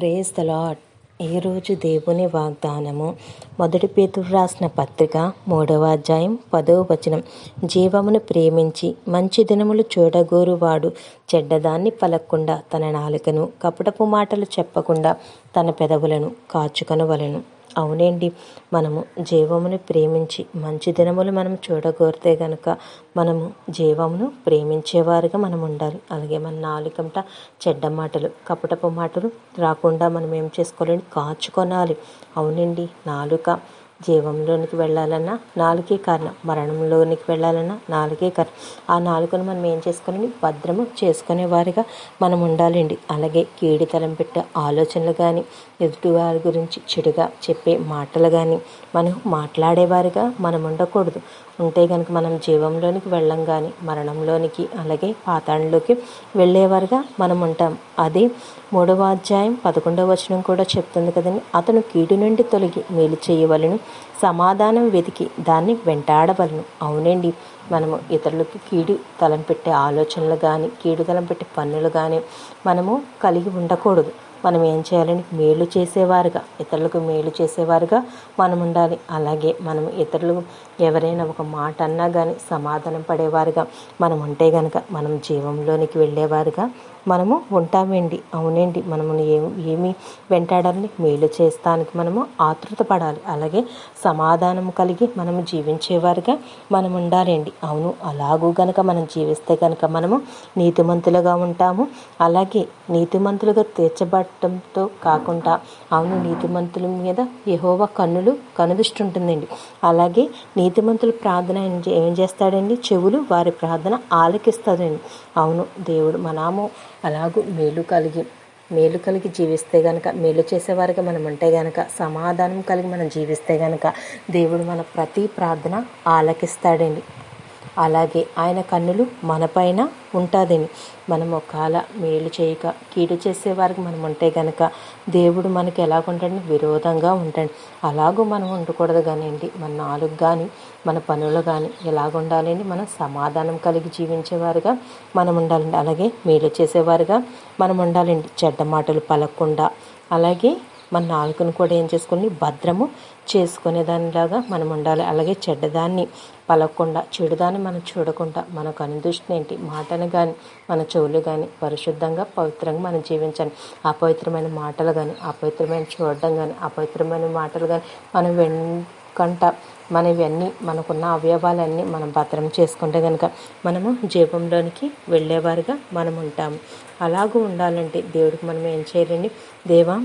praise the lord ఈరోజు దేవుని వాగ్దానము మొదటి పేతురు రాసిన పత్రిక మూడవ అధ్యాయం పదవ వచనం జీవమును ప్రేమించి మంచి దినములు చూడగోరువాడు చెడ్డదాన్ని పలక్కుండా తన నాలుకను కపటపు మాటలు చెప్పకుండా తన పెదవులను కాచుకొనవలెను అవునండి మనము జీవమును ప్రేమించి మంచి దినములు మనం చూడగోరితే గనుక మనము జీవమును ప్రేమించేవారుగా మనం ఉండాలి అలాగే మన నాలుకంట చెడ్డ మాటలు కపటపు మాటలు రాకుండా మనం ఏం చేసుకోవాలండి కాచుకొనాలి అవునండి నాలుక జీవంలోనికి వెళ్ళాలన్నా నాలుగే కారణం మరణంలోనికి వెళ్ళాలన్నా నాలుగే కారణం ఆ నాలుకను మనం ఏం చేసుకోవాలండి భద్రము చేసుకునే వారిగా మనం ఉండాలండి అలాగే కీడి తలం పెట్టే ఆలోచనలు కానీ ఎదుటివారి గురించి చెడుగా చెప్పే మాటలు కానీ మనం మాట్లాడేవారిగా మనం ఉండకూడదు ఉంటే కనుక మనం జీవంలోనికి వెళ్ళం కానీ మరణంలోనికి అలాగే పాతాళంలోకి వెళ్ళేవారుగా మనం ఉంటాం అది మూడవ అధ్యాయం పదకొండవ వచనం కూడా చెప్తుంది కదండి అతను కీడు నుండి తొలగి మేలు చేయవలను సమాధానం వెతికి దాన్ని వెంటాడవలను అవునండి మనము ఇతరులకు కీడు తలం పెట్టే ఆలోచనలు కానీ కీడు తలం పెట్టే పనులు కానీ మనము కలిగి ఉండకూడదు మనం ఏం చేయాలని మేలు చేసేవారుగా ఇతరులకు మేలు చేసేవారుగా మనం ఉండాలి అలాగే మనం ఇతరులు ఎవరైనా ఒక మాట అన్నా కానీ సమాధానం పడేవారుగా మనం ఉంటే కనుక మనం జీవంలోనికి వెళ్ళేవారుగా మనము ఉంటామండి అవునండి మనము ఏమి ఏమి వెంటాడాలని మేలు చేస్తానికి మనము ఆతృత పడాలి అలాగే సమాధానం కలిగి మనము జీవించేవారుగా మనం ఉండాలండి అవును అలాగూ గనక మనం జీవిస్తే కనుక మనము నీతిమంతులుగా ఉంటాము అలాగే నీతిమంతులుగా తీర్చబడటంతో కాకుండా అవును నీతిమంతుల మీద యహోవ కన్నులు కనుదృష్టి ఉంటుందండి అలాగే నీతిమంతుల ప్రార్థన ఏం చేస్తాడండి చెవులు వారి ప్రార్థన ఆలకిస్తుందండి అవును దేవుడు మనము అలాగూ మేలు కలిగి మేలు కలిగి జీవిస్తే గనక మేలు చేసేవారిగా మనం ఉంటే గనక సమాధానం కలిగి మనం జీవిస్తే గనక దేవుడు మన ప్రతి ప్రార్థన ఆలకిస్తాడండి అలాగే ఆయన కన్నులు మనపైన ఉంటుందని మనం ఒకవేళ మేలు చేయక కీడు చేసేవారికి మనం ఉంటే గనక దేవుడు మనకి ఎలాగుంటాడు విరోధంగా ఉంటాడు అలాగూ మనం ఉండకూడదు కానివ్వండి మన నాలుగు కానీ మన పనులు కానీ ఎలాగుండాలండి మనం సమాధానం కలిగి జీవించేవారుగా మనం ఉండాలండి అలాగే మేలు చేసేవారుగా మనం ఉండాలండి చెడ్డ మాటలు పలకకుండా అలాగే మన నాలుకను కూడా ఏం చేసుకుని భద్రము చేసుకునే దానిలాగా మనం ఉండాలి అలాగే చెడ్డదాన్ని పలకకుండా చెడుదాన్ని మనం చూడకుండా మన కనుదృష్టిని ఏంటి మాటను కానీ మన చెవులు కానీ పరిశుద్ధంగా పవిత్రంగా మనం జీవించాలి అపవిత్రమైన మాటలు కానీ అపవిత్రమైన చూడడం కానీ అపవిత్రమైన మాటలు కానీ మనం వెనుకంట మన ఇవన్నీ మనకున్న అవయవాలన్నీ మనం భద్రం చేసుకుంటే కనుక మనము జీవంలోనికి వెళ్ళేవారుగా మనం ఉంటాము అలాగూ ఉండాలంటే దేవుడికి మనం ఏం చేయాలండి దేవా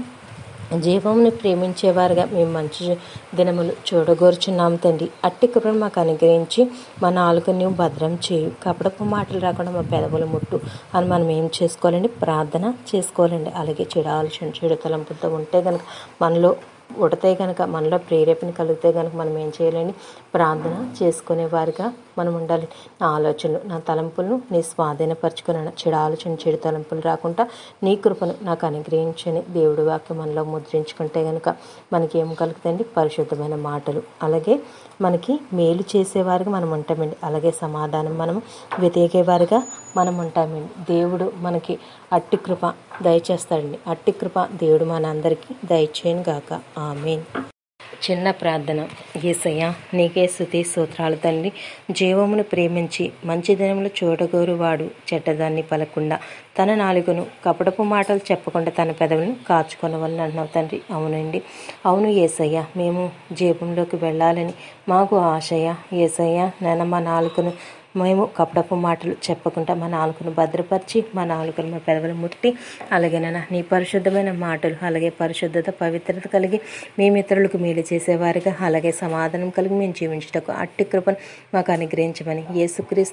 జీవమును ప్రేమించేవారుగా మేము మంచి దినములు చూడగోరుచున్నాం తండ్రి అట్టి కృపను మాకు అనుగ్రహించి మా నాలుకని భద్రం చేయు కపడపు మాటలు రాకుండా మా పెదవులు ముట్టు అని మనం ఏం చేసుకోవాలండి ప్రార్థన చేసుకోవాలండి అలాగే చెడు ఆలోచన చెడు తలంపులతో ఉంటే కనుక మనలో ఉడతే కనుక మనలో ప్రేరేపణ కలిగితే కనుక మనం ఏం చేయాలని ప్రార్థన చేసుకునే వారిగా మనం ఉండాలి నా ఆలోచనలు నా తలంపులను నీ స్వాధీనపరచుకున్నాను చెడు ఆలోచన చెడు తలంపులు రాకుండా నీ కృపను నాకు అనుగ్రహించని దేవుడి వాక్యం మనలో ముద్రించుకుంటే కనుక మనకి ఏం కలుగుతాయండి పరిశుద్ధమైన మాటలు అలాగే మనకి మేలు చేసేవారిగా మనం ఉంటామండి అలాగే సమాధానం మనం వెతికేవారిగా మనం ఉంటామండి దేవుడు మనకి అట్టి కృప దయచేస్తాడండి అట్టి కృప దేవుడు మనందరికీ దయచేయను గాక ఆమెన్ చిన్న ప్రార్థన ఏసయ్య నీకే స్థుతి సూత్రాలు తల్లి జీవమును ప్రేమించి మంచి దినములు చూడగోరు వాడు చెడ్డదాన్ని పలకుండా తన నాలుగును కపటపు మాటలు చెప్పకుండా తన పెదవులను కాచుకొనవలని అంటున్నావు తండ్రి అవునండి అవును ఏసయ్య మేము జీవంలోకి వెళ్ళాలని మాకు ఆశయ ఏసయ్య నేను మా నాలుగును మేము కపడపు మాటలు చెప్పకుండా మా నాలుకను భద్రపరిచి మా నాలుకను మా పెదవులు ముట్టి అలాగే నాన్న నీ పరిశుద్ధమైన మాటలు అలాగే పరిశుద్ధత పవిత్రత కలిగి మేము ఇతరులకు మేలు చేసేవారిగా అలాగే సమాధానం కలిగి మేము జీవించటకు అట్టి కృపను మాకు అనుగ్రహించమని యేసుక్రీస్తు